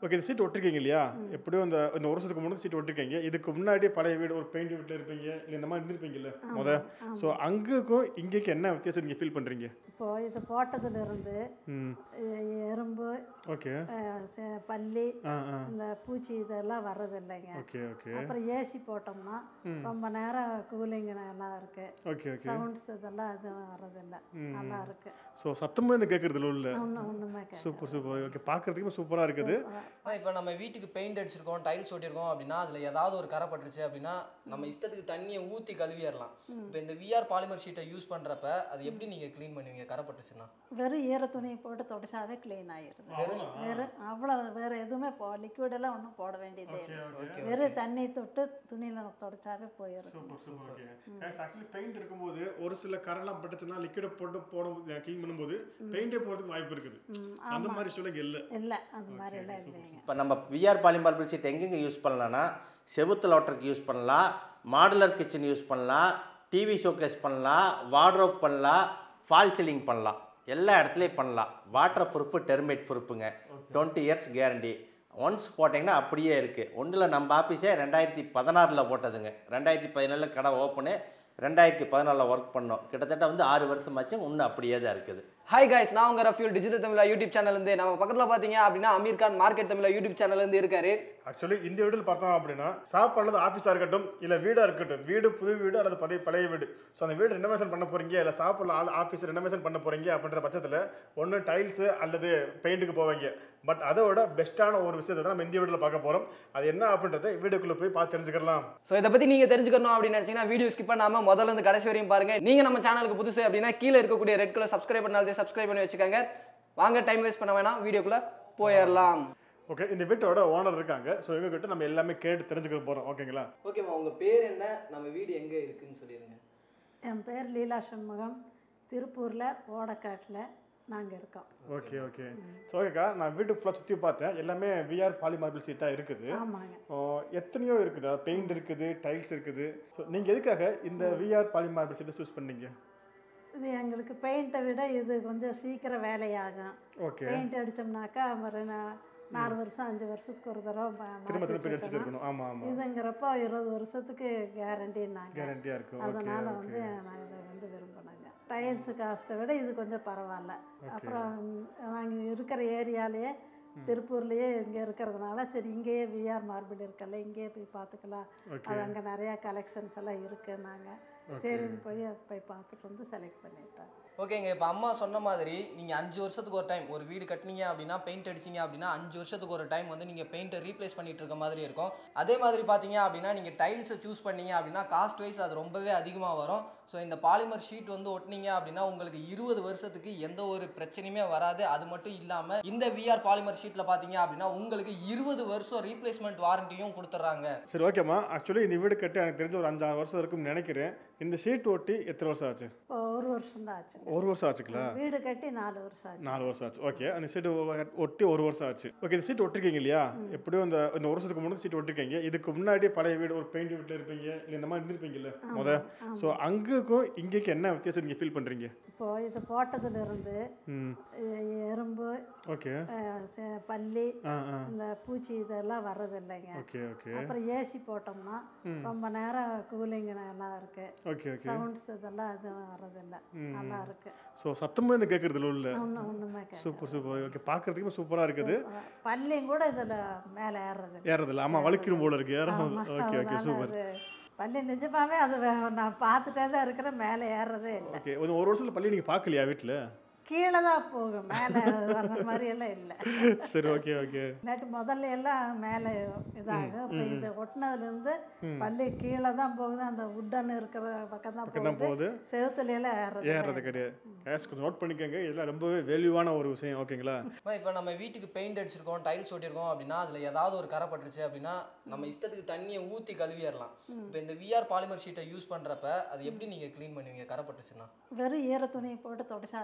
Okay இந்த seat ஒட்டிருக்கீங்க இல்லையா எப்படியும் இந்த இந்த ஒரு வருஷத்துக்கு முன்னாடி சீட் ஒட்டிருக்கீங்க இதுக்கு முன்னாடி பழைய வீடு ஒரு பெயிண்ட் வீட்டில் இருப்பீங்க இல்லை இந்த மாதிரி இருந்திருப்பீங்கல்ல முத ஸோ அங்கேக்கும் இங்கேக்கும் என்ன வித்தியாசம் நீங்கள் ஃபீல் பண்ணுறீங்க இப்போ இது போட்டதுல இருந்து ம் எ- எறும்பு ஓகே அஹ், செ- பல்லி ஆ ஆ இந்த பூச்சி இதெல்லாம் வர்றதில்லைங்க ஓகே ஓகே அப்புறம் ஏசி போட்டோம்னா ரொம்ப நேரம் கூலிங் நல்லா இருக்கு ஓகே ஓகே சவுண்ட்ஸ் இதெல்லாம் எதுவும் வர்றதில்ல நல்லா இருக்கு ஸோ சத்தமாக இந்த கேட்குறதுல உள்ள ஒன்றும் ஒன்றுமே கேட்க சூப்பர் சூப்பர் ஓகே பார்க்குறதுக்குமே சூப்பராக இருக்குது இப்போ நம்ம வீட்டுக்கு பெயிண்ட் அடிச்சிருக்கோம் டைல்ஸ் ஒட்டியிருக்கோம் அப்படின்னா அதில் ஏதாவது ஒரு கரை பட்டுருச்சு அப்படின்னா நம்ம இஷ்டத்துக்கு தண்ணியை ஊற்றி கழுவிடலாம் இப்போ இந்த விஆர் பாலிமர் ஷீட்டை யூஸ் பண்ணுறப்ப அது எப்படி நீங்கள் க்ளீன் பண்ணுவீங்க கரை பட்டுச்சுன்னா வெறும் ஈர துணியை போட்டு தொடச்சாவே க்ளீன் ஆயிருது வெறும் அவ்வளோ வேற எதுவுமே போ லிக்விட் எல்லாம் ஒன்றும் போட வேண்டியதே இல்லை வெறும் தண்ணி தொட்டு துணியில் தொடச்சாவே போயிடுது super super okay actually paint இருக்கும்போது ஒரு சில கரெல்லாம் பட்டுச்சுன்னா லிக்விட போட்டு போடும் க்ளீன் பண்ணும்போது பெயிண்டே போகிறதுக்கு வாய்ப்பு இருக்குது அந்த மாதிரி சொல்லுங்க இல்லை இல்லை அது மாதிரி எல்லாம் இல்லைங்க இப்போ நம்ம விஆர் பாலிமார்பிள் சீட் எங்கெங்கே யூஸ் பண்ணலாம்னா செவுத்து லோட்டருக்கு யூஸ் பண்ணலாம் மாடுலர் கிச்சன் யூஸ் பண்ணலாம் டிவி ஷோகேஸ் பண்ணலாம் வார்ட்ரோப் பண்ணலாம் ஃபால் சீலிங் பண்ணலாம் எல்லா இடத்துலையும் பண்ணலாம் வாட்டர் ப்ரூஃபு டெர்மேட் ப்ரூஃபுங்க டுவெண்ட்டி இயர்ஸ் கேரண்டி ஒன்ஸ் போட்டிங்கன்னா அப்படியே இருக்குது ஒன்றில் நம்ம ஆஃபீஸே ரெண்டாயிரத்தி பதினாறில் போட்டதுங்க ரெண்டாயிரத்தி பதினேழில் கடை ஓப்பனு ரெண்டாயிரத்தி பதினாலில் ஒர்க் பண்ணோம் கிட்டத்தட்ட வந்து ஆறு வருஷமாச்சும் இன்னும் அப்படியே தான் இருக்குது ஹாய் guys நான் உங்க ரஃபியூல் டிஜிட்டல் தமிழா யூடியூப் சேனல்லேருந்து நம்ம பக்கத்தில் பார்த்தீங்க அப்படின்னா அமீர் கான் மார்க்கெட் தமிழா யூடியூப் சேனல்லேருந்து இருக்காரு ஆக்சுவலி இந்த வீட்டில் பார்த்தோம் அப்படின்னா ஷாப் அல்லது ஆஃபீஸாக இருக்கட்டும் இல்லை வீடாக இருக்கட்டும் வீடு புது வீடு அல்லது பழைய பழைய வீடு ஸோ அந்த வீடு ரெனோவேஷன் பண்ண போகிறீங்க இல்லை ஷாப் இல்லை ஆஃபீஸ் ரெனோவேஷன் பண்ண போகிறீங்க அப்படின்ற பட்சத்தில் ஒன்று டைல்ஸு அல்லது பெயிண்ட்டுக்கு போவீங்க பட் அதோட பெஸ்ட்டான ஒரு விஷயத்தை தான் நம்ம இந்த வீட்டில் பார்க்க போகிறோம் அது என்ன அப்படின்றத வீடுக்குள்ளே போய் பார்த்து தெரிஞ்சுக்கலாம் ஸோ இதை பற்றி நீங்கள் தெரிஞ்சுக்கணும் அப்படின்னு நினச்சிங்கன்னா வீடியோ ஸ்கிப் பண்ணாமல் முதல்ல இருந்து கடைசி வரையும் பாருங்கள் நீங்கள் நம்ம சேனலுக்கு புதுசு அப்படின்னா கீழே இருக்கக்கூடிய ரெட் கலர் சப்ஸ்கிரைப் பண்ணாலே சப்ஸ்கிரைப் பண்ணி வச்சுக்கோங்க வாங்க டைம் வேஸ்ட் பண்ண வேணாம் வீடியோக்குள்ளே போயிடலாம் ஓகே இந்த வீட்டோட ஓனர் இருக்காங்க ஸோ இவங்ககிட்ட நம்ம எல்லாமே கேட்டு தெரிஞ்சுக்க போகிறோம் ஓகேங்களா ஓகேம்மா உங்கள் பேர் என்ன நம்ம வீடு எங்கே இருக்குன்னு சொல்லிடுங்க என் பேர் லீலா சண்முகம் திருப்பூரில் ஓடக்காட்டில் நாங்கள் இருக்கோம் ஓகே ஓகே ஸோ ஓகேக்கா நான் வீட்டு ஃபுல்லாக சுற்றி பார்த்தேன் எல்லாமே விஆர் பாலி மார்பிள் சீட்டாக இருக்குது ஆமாங்க ஓ, எத்தனையோ இருக்குதா பெயிண்ட் இருக்குது டைல்ஸ் இருக்குது ஸோ நீங்கள் எதுக்காக இந்த விஆர் பாலி மார்பிள் சீட்டை சூஸ் பண்ணீங்க இது எங்களுக்கு பெயிண்ட்டை விட இது கொஞ்சம் சீக்கிரம் வேலையாகும் ஓகே பெயிண்ட் அடித்தோம்னாக்கா ஒரு நா- நாலு வருஷம் அஞ்சு வருஷத்துக்கு ஒரு தடவை ம- திரும்ப திரும்ப மாத்திட்டு பெயிண்ட் அடிச்சுட்டு இருக்கணும். இருக்கணும் ஆமாம் ஆமாம் இதுங்கிறப்போ இருபது வருஷத்துக்கு கேரண்டின்னாங்க கேரண்டியாக இருக்கும் ஓகே அதனால் வந்து நான் இதை வந்து விரும்பினேங்க டைல்ஸு காஸ்ட்டை விட இது கொஞ்சம் பரவாயில்ல அப்புறம் நாங்கள் இருக்கிற ஏரியாலேயே திருப்பூர்லேயே இங்கே இருக்கிறதுனால சரி இங்கேயே விஆர் மார்பிள் இருக்கல இங்கேயே போய் பார்த்துக்கலாம் அது அங்கே நிறையா கலெக்ஷன்ஸ் எல்லாம் இருக்குன்னாங்க சரின்னு போய் போய் பார்த்துட்டு வந்து செலக்ட் பண்ணிட்டேன் ஓகேங்க இப்போ அம்மா சொன்ன மாதிரி நீங்கள் அஞ்சு வருஷத்துக்கு ஒரு டைம் ஒரு வீடு கட்டினீங்க அப்படின்னா பெயிண்ட் அடிச்சீங்க அப்படின்னா அஞ்சு வருஷத்துக்கு ஒரு டைம் வந்து நீங்கள் பெயிண்ட்டை ரீப்ளேஸ் பண்ணிட்டு இருக்க மாதிரி இருக்கும் அதே மாதிரி பார்த்தீங்க அப்படின்னா நீங்கள் டைல்ஸை சூஸ் பண்ணீங்க அப்படின்னா காஸ்ட் வைஸ் அது ரொம்பவே அதிகமாக வரும் ஸோ இந்த பாலிமர் ஷீட் வந்து ஒட்டினீங்க அப்படின்னா உங்களுக்கு இருபது வருஷத்துக்கு எந்த ஒரு பிரச்சனையுமே வராது அது மட்டும் இல்லாமல் இந்த விஆர் பாலிமர் ஷீட்டில் பார்த்தீங்க அப்படின்னா உங்களுக்கு இருபது வருஷம் ரீப்ளேஸ்மெண்ட் வாரண்டியும் கொடுத்துட்றாங்க சரி ஓகேம்மா ஆக்சுவலி இந்த வீடு கட்டி எனக்கு தெரிஞ்ச ஒரு அஞ்சாறு வருஷம் இருக்கும்னு நினைக்கிறேன் இந்த ஷீட் ஒட்டி எத்தனை வருஷம் ஆச்சு இப்போ ஒரு வருஷம் தான் ஆச்சு ஒரு வருஷம் ஆச்சுங்களா வீடு கட்டி நாலு வருஷம் ஆச்சு நாலு வருஷம் ஆச்சு ஓகே அந்த சீட்டு ஒட்டி ஒரு வருஷம் ஆச்சு ஓகே இந்த சீட் ஒட்டிருக்கீங்க இல்லையா எப்படியும் இந்த இந்த ஒரு வருஷத்துக்கு முன்னாடி சீட் ஒட்டிருக்கீங்க இதுக்கு முன்னாடி பழைய வீடு ஒரு பெயிண்ட் வீட்டில் இருப்பீங்க இல்லை இந்த மாதிரி இருந்திருப்பீங்கல்ல முத ஸோ அங்கேக்கும் இங்கேக்கும் என்ன வித்தியாசம் நீங்கள் ஃபீல் பண்ணுறீங்க இப்போ இது போட்டதுல இருந்து ம் எ- எறும்பு ஓகே அஹ், செ- பல்லி ஆ ஆ இந்த பூச்சி இதெல்லாம் வர்றதில்லைங்க ஓகே ஓகே அப்புறம் ஏசி போட்டோம்னா ரொம்ப நேரம் கூலிங் நல்லா இருக்கு ஓகே ஓகே சவுண்ட்ஸ் இதெல்லாம் எதுவும் வர்றதில்ல நல்லா இருக்கு ஸோ சத்தமாக இந்த கேட்குறதுல உள்ள ஒன்றும் ஒன்றுமே கேட்க சூப்பர் சூப்பர் ஓகே பார்க்குறதுக்குமே சூப்பராக இருக்குது பல்லியும் கூட இதில் மேலே ஏறுறது இல்ல. ஏறதில்ல ஆமாம் வலிக்கிடும் போல இருக்கு ஏற ஆமா, ஓகே ஓகே அதனால சூப்பர் அது பல்லி நிஜமாவே அது வே- நான் பார்த்துட்டே தான் இருக்கிறேன் மேலே ஏறுறதே இல்லை ஓகே ஒரு ஒரு வருஷத்தில் பள்ளி நீங்கள் பார்க்கலையா வீட்டில் கீழே தான் போகும் மேலே வர்ற மாதிரி எல்லாம் இல்லை சரி ஓகே ஓகே இல்லாட்டி முதல்ல எல்லாம் மேலே இதாகும் இப்போ இது ஒட்டினதுலேருந்து பள்ளி கீழே தான் போகுது அந்த உட்டன் இருக்கிற பக்கம் தான் பக்கம் தான் போகுது போகுது செவுத்துல எல்லாம் ஏறுறது ஏறது கிடையாது கேஷ் கொஞ்சம் நோட் பண்ணிக்கோங்க இதெல்லாம் ரொம்பவே வேல்யூவான ஒரு விஷயம் ஓகேங்களா இப்போ நம்ம வீட்டுக்கு பெயிண்ட் அடிச்சிருக்கோம் டைல்ஸ் ஒட்டியிருக்கோம் அப்படின்னா அதில் ஏதாவது ஒரு கரை பட்டுருச்சு அப்படின்னா நம்ம இஷ்டத்துக்கு தண்ணியை ஊற்றி கழுவிடலாம் இப்போ இந்த விஆர் பாலிமர் ஷீட்டை யூஸ் பண்ணுறப்ப அது எப்படி நீங்கள் க்ளீன் பண்ணுவீங்க கரை பட்டுச்சுன்னா வெறும் ஈர துணியை போட்டு தொடச்சாவே க்ளீன்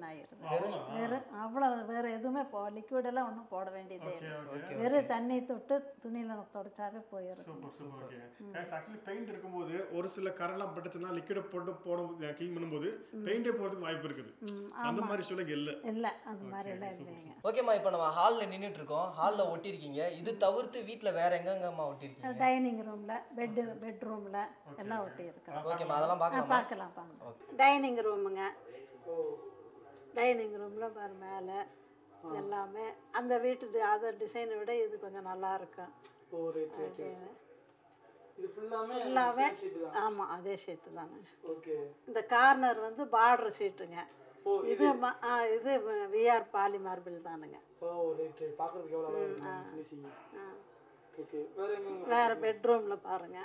ஆயிடுது வெறும் வெறும் அவ்வளோ வேறு எதுவுமே போ லிக்விடெல்லாம் ஒன்றும் போட வேண்டியதே இல்லை ஓகே வெறும் தண்ணி தொட்டு துணியில் தொடச்சாவே போயிடும் super super okay guys actually paint இருக்கும்போது ஒரு சில கரெல்லாம் பட்டுச்சுன்னா லிக்விட போட்டு போடும் க்ளீன் பண்ணும்போது பெயிண்டே போகிறதுக்கு வாய்ப்பு இருக்குது அந்த மாதிரி சூழல் இல்லை இல்லை அது மாதிரிலாம் இல்லைங்க ஓகேம்மா இப்போ நம்ம ஹாலில் நின்றுட்டு இருக்கோம் ஹாலில் ஒட்டியிருக்கீங்க இது தவிர்த்து வீட்டில் வேற எங்கெங்கம்மா ஒட்டியிருக்கீங்க டைனிங் ரூமில் பெட்டு பெட்ரூமில் எல்லாம் ஒட்டி இருக்கிறோம் ஓகேம்மா அதெல்லாம் பார்க்கலாமா பார்க்கலாம் பாருங்க டைனிங் ரூமுங்க டைனிங் ரூமில் பாரு மேலே எல்லாமே அந்த வீட்டு அதர் டிசைனை விட இது கொஞ்சம் நல்லா இருக்கும் ஓ ரைட் ரைட் அப்படின்னு இது ஃபுல்லாமே ஃபுல்லாகவே ஷீட் தான் ஆமாம் அதே ஷீட்டு தானே ஓகே இந்த கார்னர் வந்து பார்டர் ஷீட்டுங்க இது ம- ஆ, இது விஆர் பாலி மார்பிள் தானுங்க ஓ ரைட் ரைட் பார்க்கறதுக்கு எவ்வளோ அழகா இருக்கு ஃபினிஷிங் ஆ. ஓகே வேற எங்க வேறு பெட்ரூமில் பாருங்க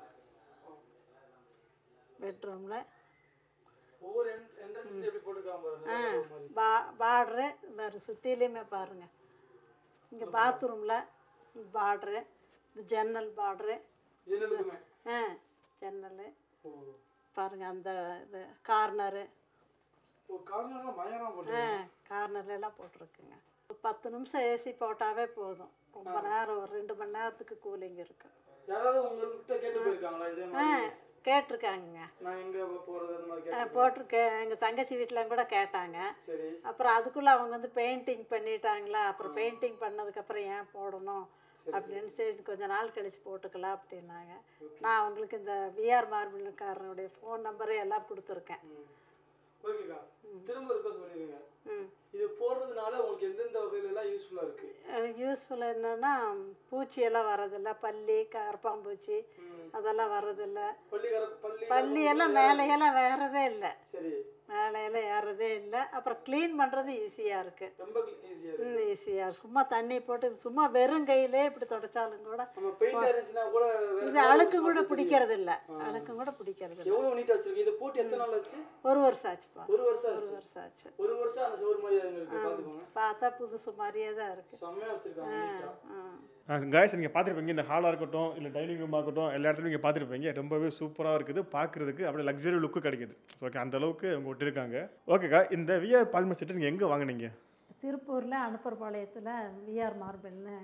பெட்ரூமில் ஒவ்வொரு என்ட்ரன்ஸ் எப்படி போட்டுருக்காங்க ஆ பாருங்க மாதிரி பா பார்டரு வேறு சுற்றிலையுமே பாருங்க இங்கே பாத்ரூமில் பார்டரு இந்த ஜன்னல் பார்டரு ஜன்னலுக்குமே ஆ ஜன்னல் ஓ பாருங்க அந்த இது கார்னரு ஓ கார்னர்லாம் பயங்கரமா போட்டு ஆ கார்னர்ல எல்லாம் போட்டிருக்குங்க ஒரு பத்து நிமிஷம் ஏசி போட்டாவே போதும் ரொம்ப நேரம் ஒரு ரெண்டு மணி நேரத்துக்கு கூலிங் இருக்கு யாராவது உங்கள்கிட்ட கேட்டு போயிருக்காங்களா இதே ஆ மாதிரி கேட்டிருக்காங்க நான் எங்க போறது அந்த மாதிரி ஆ, கேட்டு போட்டிருக்கே எங்கள் தங்கச்சி வீட்டில் கூட கேட்டாங்க சரி அப்புறம் அதுக்குள்ளே அவங்க வந்து பெயிண்டிங் பண்ணிட்டாங்களா அப்புறம் பெயிண்டிங் பண்ணதுக்கப்புறம் ஏன் போடணும் அப்படின்னு சரி கொஞ்ச நாள் கழிச்சு போட்டுக்கலாம் அப்படின்னாங்க நான் அவங்களுக்கு இந்த விஆர் மார்பிள்காரனுடைய ஃபோன் நம்பரு எல்லாம் கொடுத்துருக்கேன் ம் ஓகேக்கா திரும்ப இருக்க சொல்லிடுங்க ம் இது போடுறதுனால உங்களுக்கு எந்தெந்த வகையில எல்லாம் யூஸ்ஃபுல்லா இருக்கு எனக்கு யூஸ்ஃபுல் என்னன்னா பூச்சியெல்லாம் வரதில்ல பல்லி கரப்பாம்பூச்சி ம் அதெல்லாம் வரதில்ல பள்ளிக்கார பள்ளி பல்லியெல்லாம் மேலையெல்லாம் வேறதே இல்லை சரி மேலையெல்லாம் ஏறதே இல்லை அப்புறம் க்ளீன் பண்ணுறது ஈஸியாக இருக்குது ரொம்ப ஈஸியா இருக்கு ஈஸியாக சும்மா தண்ணி போட்டு சும்மா வெறும் கையிலே இப்படி தொடச்சாலும் கூட நம்ம பெயிண்ட் இருந்துச்சுன்னா கூட வேற இது அழுக்கு கூட பிடிக்கிறது இல்லை அழுக்கு கூட பிடிக்கிறது இல்லை எவ்வளவு நீட்டா வச்சிருக்கு இதை போட்டு எத்தனை நாள் ஆச்சு ஒரு வருஷம் ஆச்சுப்பா ஒரு வருஷம் ஒரு ஆச்சு வருஷம் ஆச்சு ஒரு வருஷம் அந்த சோறு மாதிரி அங்க இருக்கு பாத்துக்கோங்க பார்த்தா புதுசு மாதிரியே தான் இருக்குது செம்மையா வச்சிருக்காங்க நீட்டா ஆ காய்ஸ் நீங்கள் பார்த்துருப்பீங்க இந்த ஹாலாக இருக்கட்டும் இல்லை டைனிங் ரூமாக இருக்கட்டும் எல்லா இடத்துலையும் நீங்கள் பார்த்துருப்பீங்க ரொம்பவே சூப்பராக இருக்குது பார்க்குறதுக்கு அப்படியே லக்ஸரி லுக்கு கிடைக்குது ஓகே அந்த அளவுக்கு அவங்க விட்டுருக்காங்க ஓகேக்கா இந்த விஆர் பால்மர் செட்டு நீங்கள் எங்கே வாங்குனீங்க திருப்பூரில் அனுப்பர்பாளையத்தில் விஆர் மார்பிள்னு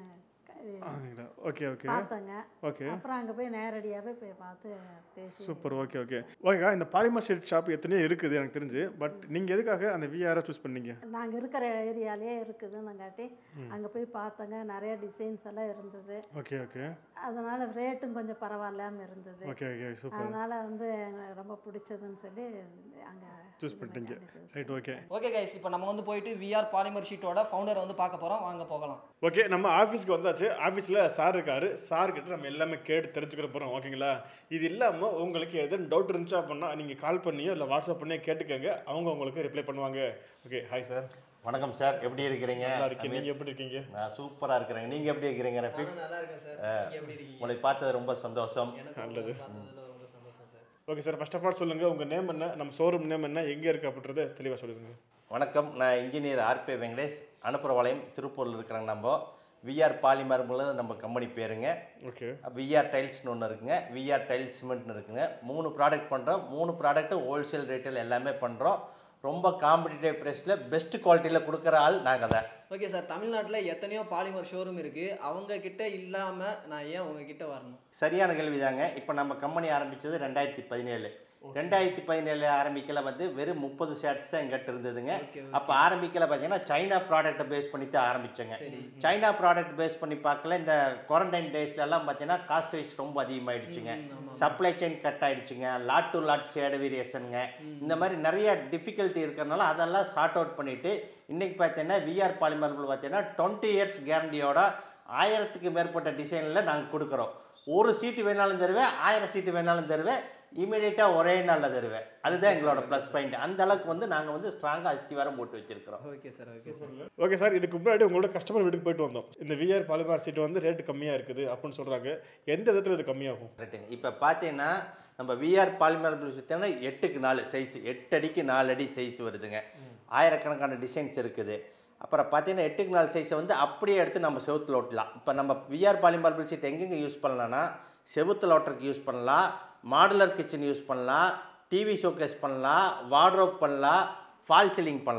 ஓகே ஓகே பார்த்தேங்க ஓகே அப்புறம் அங்கே போய் நேரடியாகவே போய் பார்த்து பேசி சூப்பர் ஓகே ஓகே ஓகேக்கா இந்த பாலிமர் ஷீட் ஷாப் எத்தனையோ இருக்குது எனக்கு தெரிஞ்சு பட் நீங்கள் எதுக்காக அந்த விஆரை சூஸ் பண்ணீங்க நாங்கள் இருக்கிற ஏரியாலே இருக்குதுன்னுங்காட்டி அங்கே போய் பார்த்தேங்க நிறைய டிசைன்ஸ் எல்லாம் இருந்தது ஓகே ஓகே அதனால் ரேட்டும் கொஞ்சம் பரவாயில்லாமல் இருந்தது ஓகே ஓகே சூப்பர் அதனால் வந்து எனக்கு ரொம்ப பிடிச்சதுன்னு சொல்லி அங்கே சூஸ் பண்ணிட்டீங்க ரைட் ஓகே ஓகே கைஸ் இப்போ நம்ம வந்து போயிட்டு விஆர் பாலிமர் ஷீட்டோட ஃபவுண்டரை வந்து பார்க்க போகிறோம் வாங்க போகலாம் ஓகே நம்ம ஆஃபீஸ்க்கு வந்தாச்சு ஆஃபீஸில் சார் இருக்காரு சார் கிட்ட நம்ம எல்லாமே கேட்டு தெரிஞ்சுக்கிற போகிறோம் ஓகேங்களா இது இல்லாமல் உங்களுக்கு எதுவும் டவுட் இருந்துச்சு அப்படின்னா நீங்கள் கால் பண்ணியோ இல்லை வாட்ஸ்அப் பண்ணியோ கேட்டுக்கங்க அவங்க உங்களுக்கு ரிப்ளை பண்ணுவாங்க ஓகே ஹாய் சார் வணக்கம் சார் எப்படி இருக்கிறீங்க நல்லா இருக்கேன் நீங்கள் எப்படி இருக்கீங்க நான் சூப்பராக இருக்கிறேங்க நீங்கள் எப்படி இருக்கிறீங்க ரஃபீக் நானும் நல்லா இருக்கேன் சார் நீங்க எப்படி இருக்கீங்க உங்களை பார்த்தது ரொம்ப சந்தோஷம் எனக்கு உங்களை பார்த்ததுல ரொம்ப சந்தோஷம் sir okay sir first of all சொல்லுங்கள் உங்கள் நேம் என்ன நம்ம ஷோரூம் நேம் என்ன எங்கே இருக்குது அப்படின்றத தெளிவாக சொல்லிடுங்க வணக்கம் நான் இன்ஜினியர் ஆர்பி வெங்கடேஷ் அனுப்புறவாளையம் திருப்பூரில் இருக்கிறாங்க நம்ம விஆர் பாலிமர்ங்கிறது நம்ம கம்பெனி பேருங்க ஓகே விஆர் டைல்ஸ்னு ஒன்று இருக்குங்க விஆர் டைல்ஸ் சிமெண்ட்னு இருக்குங்க மூணு ப்ராடக்ட் பண்ணுறோம் மூணு ப்ராடக்ட்டும் ஹோல்சேல் ரேட்டில் எல்லாமே பண்ணுறோம் ரொம்ப காம்படிட்டிவ் ப்ரைஸில் பெஸ்ட் குவாலிட்டியில் கொடுக்குற ஆள் நாங்கள் தான் ஓகே சார் தமிழ்நாட்டில் எத்தனையோ பாலிமர் ஷோரூம் இருக்குது அவங்க கிட்ட இல்லாமல் நான் ஏன் உங்ககிட்ட வரணும் சரியான கேள்விதாங்க இப்போ நம்ம கம்பெனி ஆரம்பித்தது ரெண்டாயிரத்தி பதினேழு ரெண்டாயிரத்தி பதினேழு ஆரம்பிக்கல வந்து வெறும் முப்பது ஷேர்ட்ஸ் தான் எங்கிட்ட இருந்ததுங்க ஓகே அப்போ ஆரம்பிக்கல பார்த்தீங்கன்னா சைனா ப்ராடக்ட்டை பேஸ் பண்ணி தான் ஆரம்பித்தேங்க சைனா ப்ராடக்ட் பேஸ் பண்ணி பார்க்கல இந்த குவாரண்டைன் டேஸ்லலாம் பார்த்தீங்கன்னா காஸ்ட் வைஸ் ரொம்ப அதிகமாகிடுச்சுங்க சப்ளை செயின் கட் ஆயிடுச்சுங்க லாட் டு லாட் ஷேடு வேரியேஷனுங்க இந்த மாதிரி நிறைய டிஃபிகல்ட்டி இருக்கிறனால அதெல்லாம் சார்ட் அவுட் பண்ணிவிட்டு இன்றைக்கி பார்த்தீங்கன்னா விஆர் பாலிமர்கள் பார்த்தீங்கன்னா டுவெண்ட்டி இயர்ஸ் கேரண்டியோட ஆயிரத்துக்கு மேற்பட்ட டிசைனில் நாங்கள் கொடுக்குறோம் ஒரு சீட்டு வேணாலும் தருவேன் ஆயிரம் சீட்டு வேணாலும் தருவேன் இமீடியட்டாக ஒரே நாளில் தருவேன் அதுதான் எங்களோட ப்ளஸ் பாயிண்ட் அந்த அளவுக்கு வந்து நாங்கள் வந்து ஸ்ட்ராங்காக அஸ்திவாரம் போட்டு வச்சிருக்கிறோம் okay sir okay sir okay sir இதுக்கு முன்னாடி உங்களோட கஸ்டமர் வீட்டுக்கு போயிட்டு வந்தோம் இந்த விஆர் பாலிமர் சீட் வந்து ரேட் கம்மியாக இருக்குது அப்படின்னு சொல்கிறாங்க எந்த விதத்தில் இது கம்மியாகும் கரெக்டுங்க இப்போ பார்த்தீங்கன்னா நம்ம விஆர் பாலிமர் பார்த்தீங்கன்னா எட்டுக்கு நாலு சைஸ் எட்டு அடிக்கு நாலு அடி சைஸ் வருதுங்க ஆயிரக்கணக்கான டிசைன்ஸ் இருக்குது அப்புறம் பார்த்தீங்கன்னா எட்டுக்கு நாலு சைஸை வந்து அப்படியே எடுத்து நம்ம செவுத்தில் ஓட்டலாம் இப்போ நம்ம விஆர் பாலிமர் சீட் எங்கெங்கே யூஸ் பண்ணலாம்னா செவுத்தில் ஓட்டுறதுக்கு யூஸ் பண்ணலாம் மாடுலர் கிச்சன் யூஸ் பண்ணலாம் டிவி ஷோகேஸ் பண்ணலாம் வார்ட்ரோப் பண்ணலாம் ஃபால் சீலிங் பண்ணலாம்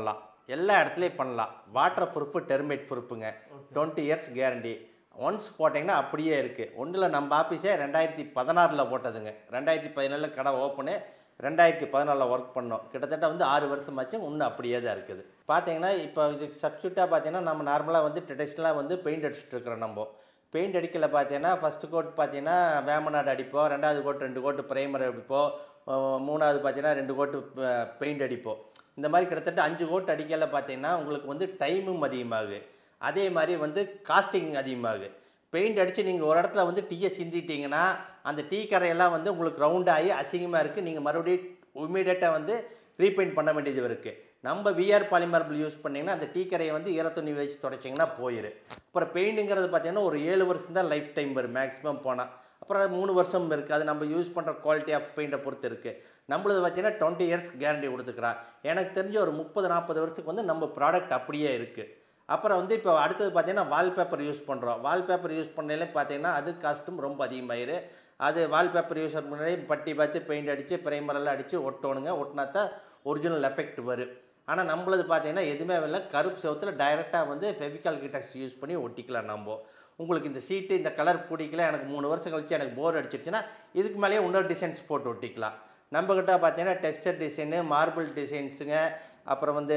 எல்லா இடத்துலையும் பண்ணலாம் வாட்டர் ப்ரூஃபு டெர்மேட் ப்ரூஃபுங்க டுவெண்ட்டி இயர்ஸ் கேரண்டி ஒன்ஸ் போட்டிங்கன்னா அப்படியே இருக்குது ஒன்றில் நம்ம ஆஃபீஸே ரெண்டாயிரத்தி பதினாறில் போட்டதுங்க ரெண்டாயிரத்தி பதினேழில் கடை ஓப்பனு ரெண்டாயிரத்தி பதினாலில் ஒர்க் பண்ணோம் கிட்டத்தட்ட வந்து ஆறு வருஷமாச்சு இன்னும் அப்படியே தான் இருக்குது பார்த்தீங்கன்னா இப்போ இதுக்கு சப்ஸ்டியூட்டாக பார்த்தீங்கன்னா நம்ம நார்மலாக வந்து ட்ரெடிஷ்னலாக வந்து பெயிண்ட் அடிச்சுட்டு இருக்கிறோம் நம்ம பெயிண்ட் அடிக்கல பார்த்தீங்கன்னா ஃபஸ்ட்டு கோட் பார்த்தீங்கன்னா வேமநாடு அடிப்போம் ரெண்டாவது கோட் ரெண்டு கோட்டு பிரைமர் அடிப்போம் அஹ் மூணாவது பார்த்தீங்கன்னா ரெண்டு கோட்டு பெயிண்ட் அடிப்போம் இந்த மாதிரி கிட்டத்தட்ட அஞ்சு கோட் அடிக்கல பார்த்தீங்கன்னா உங்களுக்கு வந்து டைமும் அதிகமாகுது அதே மாதிரி வந்து காஸ்டிங் அதிகமாகுது பெயிண்ட் அடித்து நீங்கள் ஒரு இடத்துல வந்து டீயை சிந்திட்டீங்கன்னா அந்த டீ கரையெல்லாம் வந்து உங்களுக்கு ரவுண்ட் ஆகி அசிங்கமாக இருக்குது நீங்கள் மறுபடியும் இமீடியட்டாக வந்து ரீபெயிண்ட் பண்ண வேண்டியது இருக்குது நம்ம விஆர் பாலிமார்பிள் யூஸ் பண்ணிங்கன்னா அந்த டீ கரையை வந்து ஈரத்துணி வச்சு தொடச்சிங்கன்னா போயிரு அப்புறம் பெயிண்ட்டுங்கிறது பார்த்தீங்கன்னா ஒரு ஏழு வருஷம் தான் லைஃப் டைம் வரும் மேக்ஸிமம் போனால் அப்புறம் மூணு வருஷம் இருக்குது அது நம்ம யூஸ் பண்ணுற குவாலிட்டி ஆஃப் பெயிண்ட்டை பொறுத்து இருக்குது நம்மளது பார்த்தீங்கன்னா டுவெண்ட்டி இயர்ஸ் கேரண்டி கொடுத்துக்கிறா எனக்கு தெரிஞ்ச ஒரு முப்பது நாற்பது வருஷத்துக்கு வந்து நம்ம ப்ராடக்ட் அப்படியே இருக்குது அப்புறம் வந்து இப்போ அடுத்தது பார்த்தீங்கன்னா வால்பேப்பர் யூஸ் பண்ணுறோம் வால்பேப்பர் யூஸ் பண்ணையில பார்த்தீங்கன்னா அது காஸ்ட்டும் ரொம்ப அதிகமாயிரு அது வால்பேப்பர் யூஸ் பண்ணி பட்டி பார்த்து பெயிண்ட் அடித்து பிரைமரெல்லாம் அடித்து ஒட்டணுங்க ஒட்டினா தான் ஒரிஜினல் எஃபெக்ட் வரும் ஆனால் நம்மளது பார்த்தீங்கன்னா எதுவுமே இல்லை கருப்பு செவத்தில் டைரெக்டாக வந்து ஃபெவிகால் கிட்டக்ஸ் யூஸ் பண்ணி ஒட்டிக்கலாம் நம்ம உங்களுக்கு இந்த சீட்டு இந்த கலர் பிடிக்கல எனக்கு மூணு வருஷம் கழிச்சு எனக்கு போர் அடிச்சிருச்சுன்னா இதுக்கு மேலேயே இன்னொரு டிசைன்ஸ் போட்டு ஒட்டிக்கலாம் நம்மக்கிட்ட பார்த்தீங்கன்னா டெக்ஸ்டர் டிசைனு மார்பிள் டிசைன்ஸுங்க அப்புறம் வந்து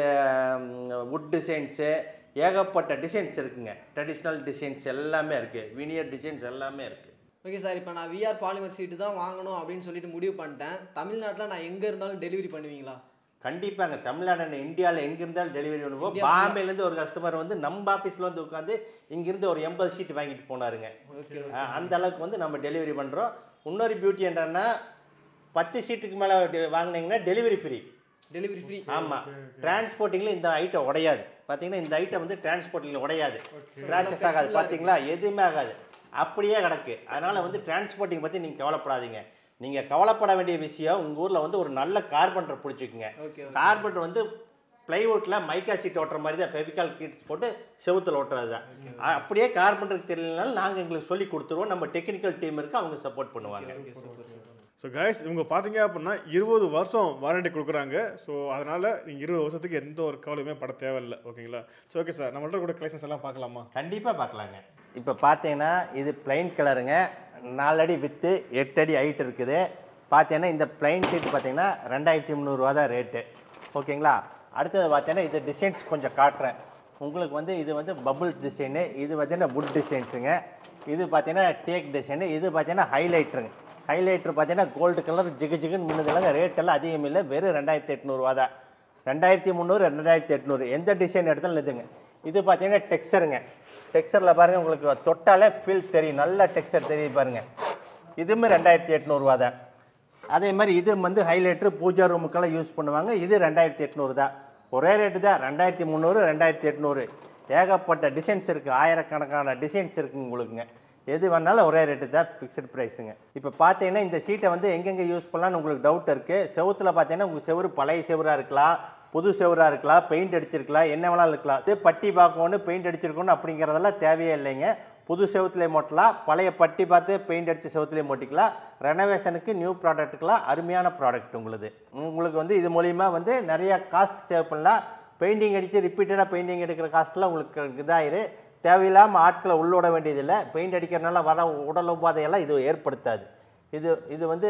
வுட் டிசைன்ஸு ஏகப்பட்ட டிசைன்ஸ் இருக்குங்க ட்ரெடிஷ்னல் டிசைன்ஸ் எல்லாமே இருக்குது வினியர் டிசைன்ஸ் எல்லாமே இருக்குது ஓகே சார் இப்போ நான் விஆர் பாலிமர் சீட்டு தான் வாங்கணும் அப்படின்னு சொல்லிட்டு முடிவு பண்ணிட்டேன் தமிழ்நாட்டில் நான் எங்கே இருந்தாலும் டெலிவரி பண்ணுவீங்களா கண்டிப்பாங்க தமிழ்நாடு இந்தியாவில் எங்கே இருந்தாலும் டெலிவரி பண்ணுவோம் இந்தியா பாம்பேலேருந்து ஒரு கஸ்டமர் வந்து நம்ம ஆஃபீஸில் வந்து உட்காந்து இங்கேருந்து ஒரு எண்பது ஷீட் வாங்கிட்டு போனாருங்க ஓகே அஹ் அந்த அளவுக்கு வந்து நம்ம டெலிவரி பண்ணுறோம் இன்னொரு பியூட்டி என்னன்னா பத்து ஷீட்டுக்கு மேலே வாங்கினீங்கன்னா டெலிவரி ஃப்ரீ டெலிவரி ஃப்ரீ ஆமாம் டிரான்ஸ்போர்ட்டிங்கில் இந்த ஐட்டம் உடையாது பார்த்தீங்கன்னா இந்த ஐட்டம் வந்து டிரான்ஸ்போர்ட்டிங்கில் உடையாது ஸ்க்ராச்சஸ் ஆகாது பார்த்தீங்களா எதுவுமே ஆகாது அப்படியே கிடக்கு அதனால் வந்து டிரான்ஸ்போர்ட்டிங் பற்றி நீங்கள் கவலைப்படாதீங்க நீங்கள் கவலைப்பட வேண்டிய விஷயம் உங்கள் ஊரில் வந்து ஒரு நல்ல கார்பெண்டர் பிடிச்சிக்குங்க ஓகே கார்பெண்டர் வந்து பிளைவுட்டில் மைக்கா சீட் ஓட்டுற மாதிரி தான் ஃபெவிகால் கீட்ஸ் போட்டு செவுத்தில் ஓட்டுறது தான் அப்படியே கார்பெண்டருக்கு தெரியலனாலும் நாங்கள் எங்களுக்கு சொல்லி கொடுத்துருவோம் நம்ம டெக்னிக்கல் டீம் இருக்குது அவங்க சப்போர்ட் பண்ணுவாங்க okay super super so guys இவங்க பார்த்தீங்க அப்படின்னா இருபது வருஷம் வாரண்டி கொடுக்குறாங்க ஸோ அதனால் நீங்கள் இருபது வருஷத்துக்கு எந்த ஒரு கவலையுமே பட தேவையில்லை ஓகேங்களா ஸோ ஓகே சார் நம்மள்ட்ட கூட கலெக்ஷன்ஸ் எல்லாம் பார்க்கலாமா கண்டிப்பாக பார்க்கலாங்க இப்போ பார்த்தீங்கன்னா இது பிளைன் கலருங்க நாலடி வித்து எட்டு அடி ஹைட் இருக்குது பார்த்தீங்கன்னா இந்த பிளைன் ஷீட் பார்த்தீங்கன்னா ரெண்டாயிரத்தி முந்நூறுரூவா தான் ரேட்டு ஓகேங்களா அடுத்தது பார்த்தீங்கன்னா இது டிசைன்ஸ் கொஞ்சம் காட்டுறேன் உங்களுக்கு வந்து இது வந்து பபுள் டிசைனு இது பார்த்தீங்கன்னா வுட் டிசைன்ஸுங்க இது பார்த்தீங்கன்னா டேக் டிசைனு இது பார்த்தீங்கன்னா ஹைலைட்டருங்க ஹைலைட்டர் பார்த்தீங்கன்னா கோல்டு கலர் ஜிகு ஜிகுன்னு மின்னுதெல்லாம் ரேட் எல்லாம் அதிகம் இல்லை வெறும் ரெண்டாயிரத்தி எட்நூறுவா தான் ரெண்டாயிரத்தி முந்நூறு ரெண்டாயிரத்தி எட்நூறு எந்த டிசைன் எடுத்தாலும் இதுங்க இது பார்த்தீங்கன்னா டெக்ஸ்சருங்க டெக்ஸ்சரில் பாருங்கள் உங்களுக்கு தொட்டாலே ஃபீல் தெரியும் நல்ல டெக்ஸ்சர் தெரியுது பாருங்கள் இதுவுமே ரெண்டாயிரத்தி எட்நூறுவா தான் அதே மாதிரி இது வந்து ஹைலைட்ரு பூஜா ரூமுக்கெல்லாம் யூஸ் பண்ணுவாங்க இது ரெண்டாயிரத்தி எட்நூறு தான் ஒரே ரேட்டு தான் ரெண்டாயிரத்தி முந்நூறு ரெண்டாயிரத்தி எட்நூறு ஏகப்பட்ட டிசைன்ஸ் இருக்குது ஆயிரக்கணக்கான டிசைன்ஸ் இருக்குங்க உங்களுக்குங்க எது வேணாலும் ஒரே ரேட்டு தான் ஃபிக்ஸ்டு ப்ரைஸுங்க இப்போ பார்த்தீங்கன்னா இந்த சீட்டை வந்து எங்கெங்கே யூஸ் பண்ணலாம்னு உங்களுக்கு டவுட் இருக்குது செவுத்தில் பார்த்தீங்கன்னா உங்கள் செவுரு பழைய செவுராக இருக்கலாம் புது செவுராக இருக்கலாம் பெயிண்ட் அடிச்சிருக்கலாம் என்ன வேணாலும் இருக்கலாம் இது பட்டி பார்க்கணும் பெயிண்ட் அடிச்சிருக்கணும் அப்படிங்கிறதெல்லாம் தேவையே இல்லைங்க புது செவுத்துலேயே மொட்டலாம் பழைய பட்டி பார்த்து பெயிண்ட் அடித்த செவுத்துலேயே மொட்டிக்கலாம் ரெனோவேஷனுக்கு நியூ ப்ராடக்ட்டுக்கெலாம் அருமையான ப்ராடக்ட் உங்களுது உங்களுக்கு வந்து இது மூலிமா வந்து நிறைய காஸ்ட் சேவ் பண்ணலாம் பெயிண்டிங் அடித்து ரிப்பீட்டடாக பெயிண்டிங் எடுக்கிற காஸ்ட்லாம் உங்களுக்கு இதாயிரு தேவையில்லாமல் ஆட்களை உள்ளோட வேண்டியதில்லை பெயிண்ட் அடிக்கிறனால வர உடல் உபாதையெல்லாம் இது ஏற்படுத்தாது இது இது வந்து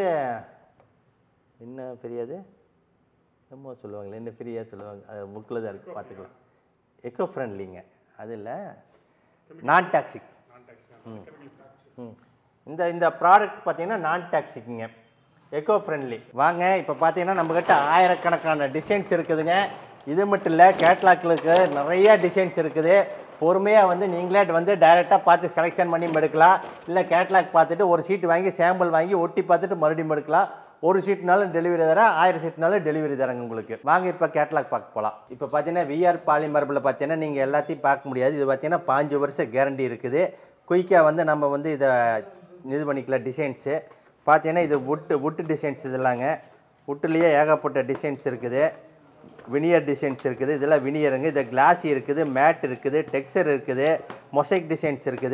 என்ன பெரியது என்னமோ சொல்லுவாங்களே என்ன ஃப்ரீயாக சொல்லுவாங்க அது புக்கில் தான் இருக்குது பார்த்துக்கலாம் எக்கோ ஃப்ரெண்ட்லிங்க அதில் நான் டாக்ஸிக் ம் ம் இந்த இந்த ப்ராடக்ட் பார்த்தீங்கன்னா நான் டாக்ஸிக்குங்க எக்கோ ஃப்ரெண்ட்லி வாங்க இப்போ பார்த்தீங்கன்னா நம்மக்கிட்ட ஆயிரக்கணக்கான டிசைன்ஸ் இருக்குதுங்க இது மட்டும் இல்லை கேட்லாக்களுக்கு நிறைய டிசைன்ஸ் இருக்குது பொறுமையாக வந்து நீங்களே வந்து டைரெக்டாக பார்த்து செலெக்ஷன் பண்ணி எடுக்கலாம் இல்லை கேட்லாக் பார்த்துட்டு ஒரு சீட் வாங்கி சாம்பிள் வாங்கி ஒட்டி பார்த்துட்டு மறுபடியும் எடுக்கலாம் ஒரு சீட்னாலும் டெலிவரி தரேன் ஆயிரம் சீட்னாலும் டெலிவரி தரேங்க உங்களுக்கு வாங்க இப்போ கேட்லாக் பார்க்க போகலாம் இப்போ பார்த்தீங்கன்னா விஆர் பாலிமர்பில் பார்த்தீங்கன்னா நீங்கள் எல்லாத்தையும் பார்க்க முடியாது இது பார்த்தீங்கன்னா பாஞ்சு வருஷம் கேரண்டி இருக்குது குயிக்காக வந்து நம்ம வந்து இதை இது பண்ணிக்கலாம் டிசைன்ஸு பார்த்தீங்கன்னா இது வுட்டு வுட்டு டிசைன்ஸ் இதெல்லாங்க வுட்டுலேயே ஏகப்பட்ட டிசைன்ஸ் இருக்குது வினியர் டிசைன்ஸ் இருக்குது இதெல்லாம் வினியருங்க இது கிளாஸி இருக்குது மேட் இருக்குது டெக்ஸ்சர் இருக்குது மொசைக் டிசைன்ஸ் இருக்குது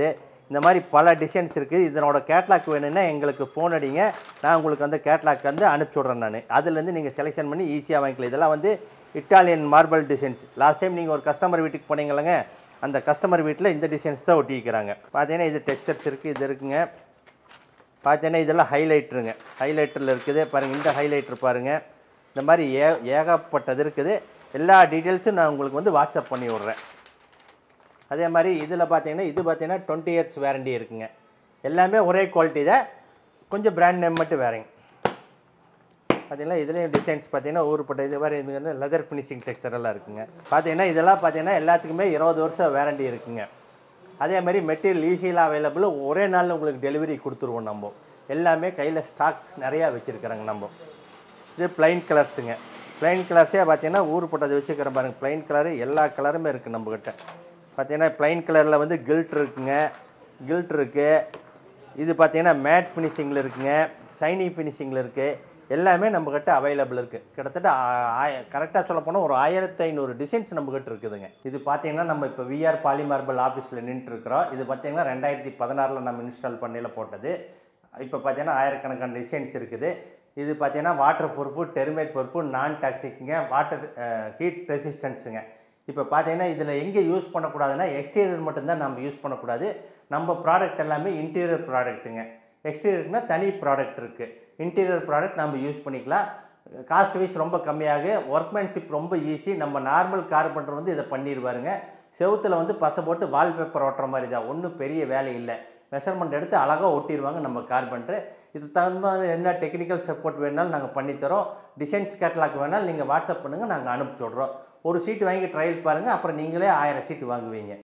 இந்த மாதிரி பல டிசைன்ஸ் இருக்குது இதனோட கேட்லாக் வேணும்னா எங்களுக்கு ஃபோன் அடிங்க நான் உங்களுக்கு வந்து கேட்லாக் வந்து அனுப்பிச்சி விட்றேன் நான் அதுலேருந்து நீங்கள் செலெக்ஷன் பண்ணி ஈஸியாக வாங்கிக்கலாம் இதெல்லாம் வந்து Italian marble designs last time நீங்கள் ஒரு கஸ்டமர் வீட்டுக்கு போனீங்களங்க அந்த கஸ்டமர் வீட்டில் இந்த டிசைன்ஸ் தான் ஒட்டிக்கிறாங்க பார்த்தீங்கன்னா இது டெக்ஸ்டர்ஸ் இருக்குது இது இருக்குங்க பார்த்தீங்கன்னா இதெல்லாம் ஹைலைட்ருங்க ஹைலைட்டரில் இருக்குது பாருங்கள் இந்த ஹைலைட்டர் பாருங்கள் இந்த மாதிரி ஏ ஏகப்பட்டது இருக்குது எல்லா டீட்டெயில்ஸும் நான் உங்களுக்கு வந்து வாட்ஸ்அப் பண்ணி விட்றேன் அதே மாதிரி இதில் பார்த்தீங்கன்னா இது பார்த்தீங்கன்னா டுவெண்ட்டி இயர்ஸ் வேரண்டி இருக்குங்க எல்லாமே ஒரே குவாலிட்டி தான் கொஞ்சம் பிராண்ட் நேம் மட்டும் வேறங்க பார்த்தீங்கன்னா இதுலேயும் டிசைன்ஸ் பார்த்தீங்கன்னா ஊருப்பட்ட இது மாதிரி இது வந்து லெதர் ஃபினிஷிங் டெக்ஸ்டர் எல்லாம் இருக்குங்க பார்த்தீங்கன்னா இதெல்லாம் பார்த்தீங்கன்னா எல்லாத்துக்குமே இருபது வருஷம் வேரண்டி இருக்குங்க அதே மாதிரி மெட்டீரியல் ஈஸியில் அவைலபிள் ஒரே நாளில் உங்களுக்கு டெலிவரி கொடுத்துருவோம் நம்ம எல்லாமே கையில் ஸ்டாக்ஸ் நிறையா வச்சுருக்குறோங்க நம்ம இது பிளைன் கலர்ஸுங்க பிளைன் கலர்ஸே பார்த்தீங்கன்னா ஊருப்பட்டது வச்சுக்கிறேன் பாருங்கள் பிளைன் கலரு எல்லா கலருமே இருக்குது நம்மக்கிட்ட பார்த்தீங்கன்னா பிளைன் கலரில் வந்து கில்ட் இருக்குங்க கில்ட் இருக்குது இது பார்த்தீங்கன்னா மேட் ஃபினிஷிங்கில் இருக்குங்க சைனி ஃபினிஷிங்கில் இருக்குது எல்லாமே நம்மக்கிட்ட அவைலபிள் இருக்குது கிட்டத்தட்ட கரெக்டாக சொல்ல போனால் ஒரு ஆயிரத்தி ஐநூறு டிசைன்ஸ் நம்மக்கிட்ட இருக்குதுங்க இது பார்த்தீங்கன்னா நம்ம இப்போ விஆர் பாலிமார்பல் ஆஃபீஸில் நின்றுருக்குறோம் இது பார்த்தீங்கன்னா ரெண்டாயிரத்தி பதினாறில் நம்ம இன்ஸ்டால் பண்ணியில் போட்டது இப்போ பார்த்தீங்கன்னா ஆயிரக்கணக்கான டிசைன்ஸ் இருக்குது இது பார்த்தீங்கன்னா வாட்டர் பொறுப்பு டெர்மேட் பொறுப்பு நான் டாக்ஸிக்குங்க வாட்டர் ஹீட் ரெசிஸ்டன்ஸுங்க இப்போ பார்த்தீங்கன்னா இதில் எங்கே யூஸ் பண்ணக்கூடாதுன்னா எக்ஸ்டீரியர் மட்டும்தான் நம்ம யூஸ் பண்ணக்கூடாது நம்ம ப்ராடக்ட் எல்லாமே இன்டீரியர் ப்ராடக்ட்டுங்க எக்ஸ்டீரியர்னா தனி ப்ராடக்ட் இருக்குது இன்டீரியர் ப்ராடக்ட் நம்ம யூஸ் பண்ணிக்கலாம் காஸ்ட் வைஸ் ரொம்ப கம்மியாக ஒர்க்மேன்ஷிப் ரொம்ப ஈஸி நம்ம நார்மல் கார்பெண்டர் வந்து இதை பண்ணிடுவாருங்க செவுத்தில் வந்து பசை போட்டு வால்பேப்பர் ஒட்டுற மாதிரி தான் ஒன்றும் பெரிய வேலை இல்லை மெஷர்மெண்ட் எடுத்து அழகாக ஒட்டிடுவாங்க நம்ம கார்பெண்டர் இது தகுந்த மாதிரி என்ன டெக்னிக்கல் சப்போர்ட் வேணாலும் நாங்கள் பண்ணித்தரோம் டிசைன்ஸ் கேட்டலாக் வேணாலும் நீங்கள் வாட்ஸ்அப் பண்ணுங்கள் நாங்கள் அனுப்பிச்சி விட்றோம் ஒரு சீட்டு வாங்கி ட்ரையல் பாருங்கள் அப்புறம் நீங்களே ஆயிரம் சீட்டு வாங்குவீங்க